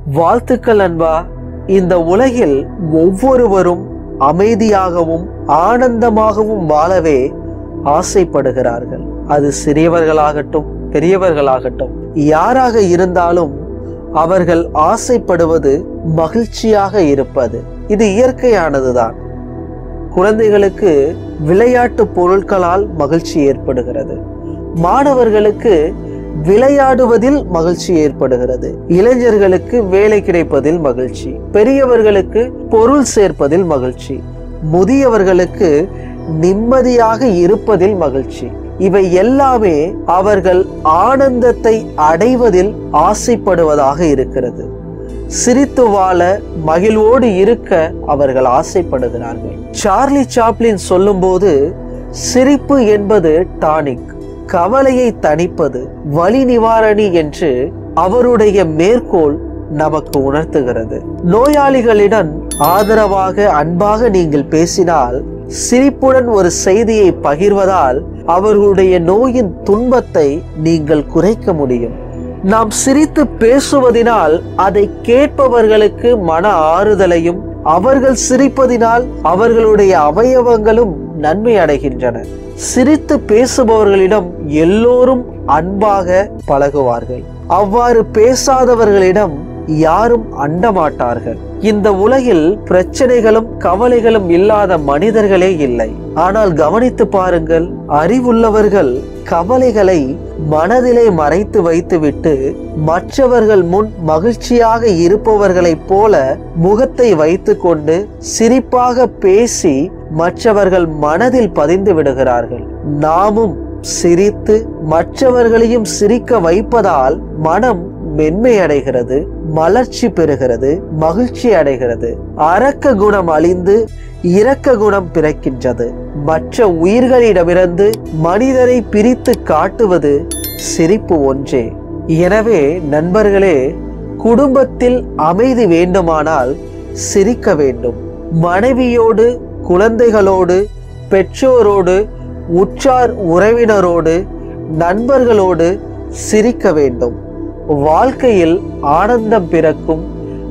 வாழ்த்துக்கள் அன்பா இந்த உலகில் ஒவ்வொருவரும் அமைதியாகவும் ஆனந்தமாகவும் வாழவே ஆசைப்படுகிறார்கள் அது சிறியவர்களாகட்டும் பெரியவர்களாகட்டும் யாராக இருந்தாலும் அவர்கள் ஆசைப்படுவது மகிழ்ச்சியாக இருப்பது இது இயற்கையானதுதான் குழந்தைகளுக்கு விளையாட்டு பொருட்களால் மகிழ்ச்சி ஏற்படுகிறது மாணவர்களுக்கு விளையாடுவதில் மகிழ்ச்சி ஏற்படுகிறது இளைஞர்களுக்கு வேலை கிடைப்பதில் மகிழ்ச்சி பெரியவர்களுக்கு பொருள் சேர்ப்பதில் மகிழ்ச்சி முதியவர்களுக்கு நிம்மதியாக இருப்பதில் மகிழ்ச்சி இவை எல்லாமே அவர்கள் ஆனந்தத்தை அடைவதில் ஆசைப்படுவதாக இருக்கிறது சிரித்து வாழ மகிழ்வோடு இருக்க அவர்கள் ஆசைப்படுகிறார்கள் சார்லி சாப்ளின் சொல்லும்போது சிரிப்பு என்பது டானிக் கவலையை தணிப்பது வலி நிவாரணி என்று அவருடைய மேற்கோள் நமக்கு உணர்த்துகிறது நோயாளிகளிடம் ஆதரவாக அன்பாக நீங்கள் பேசினால் சிரிப்புடன் ஒரு செய்தியை பகிர்வதால் அவர்களுடைய நோயின் துன்பத்தை நீங்கள் குறைக்க முடியும் நாம் சிரித்து பேசுவதினால் அதை கேட்பவர்களுக்கு மன ஆறுதலையும் அவர்கள் சிரிப்பதினால் அவர்களுடைய அவயவங்களும் நன்மை அடைகின்றன சிரித்து பேசுபவர்களிடம் எல்லோரும் அன்பாக பழகுவார்கள் அவ்வாறு பேசாதவர்களிடம் யாரும் அண்டமாட்டார்கள் இந்த உலகில் பிரச்சனைகளும் கவலைகளும் இல்லாத மனிதர்களே இல்லை ஆனால் கவனித்து பாருங்கள் அறிவுள்ளவர்கள் கவலைகளை மனதிலே மறைத்து வைத்துவிட்டு மற்றவர்கள் முன் மகிழ்ச்சியாக இருப்பவர்களைப் போல முகத்தை வைத்துக்கொண்டு சிரிப்பாக பேசி மற்றவர்கள் மனதில் பதிந்து விடுகிறார்கள் நாமும் சிரித்து மற்றவர்களையும் சிரிக்க வைப்பதால் மனம் மென்மை அடைகிறது மலர்ச்சி பெறுகிறது மகிழ்ச்சி அடைகிறது அரக்க குணம் அழிந்து இரக்க குணம் பிறக்கின்றது மற்ற உயிர்களிடமிருந்து மனிதரை பிரித்து காட்டுவது சிரிப்பு ஒன்றே எனவே நண்பர்களே குடும்பத்தில் அமைதி வேண்டுமானால் சிரிக்க வேண்டும் மனைவியோடு குழந்தைகளோடு பெற்றோரோடு உற்றார் உறவினரோடு நண்பர்களோடு சிரிக்க வேண்டும் வாழ்க்கையில் ஆனந்தம் பிறக்கும்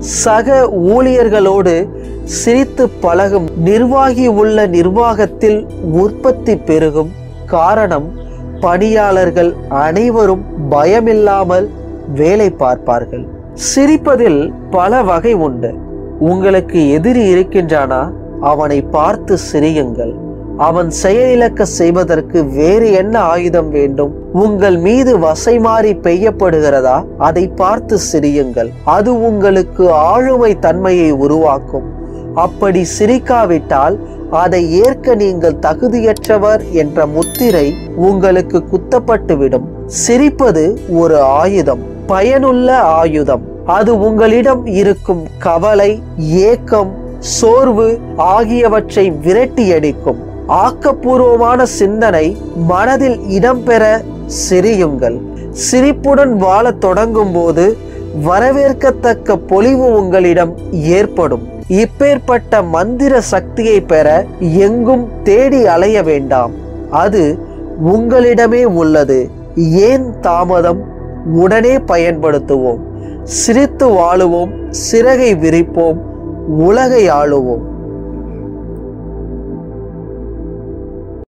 சக ஊழியர்களோடு சிரித்து பழகும் நிர்வாகி உள்ள நிர்வாகத்தில் உற்பத்தி பெருகும் காரணம் பணியாளர்கள் அனைவரும் பயமில்லாமல் வேலை பார்ப்பார்கள் சிரிப்பதில் பல வகை உண்டு உங்களுக்கு எதிரி இருக்கின்றானா அவனை பார்த்து சிரியுங்கள் அவன் செயலிழக்க செய்வதற்கு வேறு என்ன ஆயுதம் வேண்டும் உங்கள் மீது வசை மாறி பெய்யப்படுகிறதா அதை பார்த்து சிரியுங்கள் அது உங்களுக்கு ஆளுமை தன்மையை உருவாக்கும் அப்படி சிரிக்காவிட்டால் அதை ஏற்க நீங்கள் தகுதியற்றவர் என்ற முத்திரை உங்களுக்கு குத்தப்பட்டுவிடும் சிரிப்பது ஒரு ஆயுதம் பயனுள்ள ஆயுதம் அது உங்களிடம் இருக்கும் கவலை ஏக்கம் சோர்வு ஆகியவற்றை விரட்டியடிக்கும் ஆக்கப்பூர்வமான சிந்தனை மனதில் இடம்பெற சிரியுங்கள் சிரிப்புடன் வாழத் தொடங்கும் போது வரவேற்கத்தக்க பொலிவு உங்களிடம் ஏற்படும் இப்பேற்பட்ட மந்திர சக்தியை பெற எங்கும் தேடி அலைய வேண்டாம் அது உங்களிடமே உள்ளது ஏன் தாமதம் உடனே பயன்படுத்துவோம் சிரித்து வாழுவோம் சிறகை விரிப்போம் உலகை ஆளுவோம்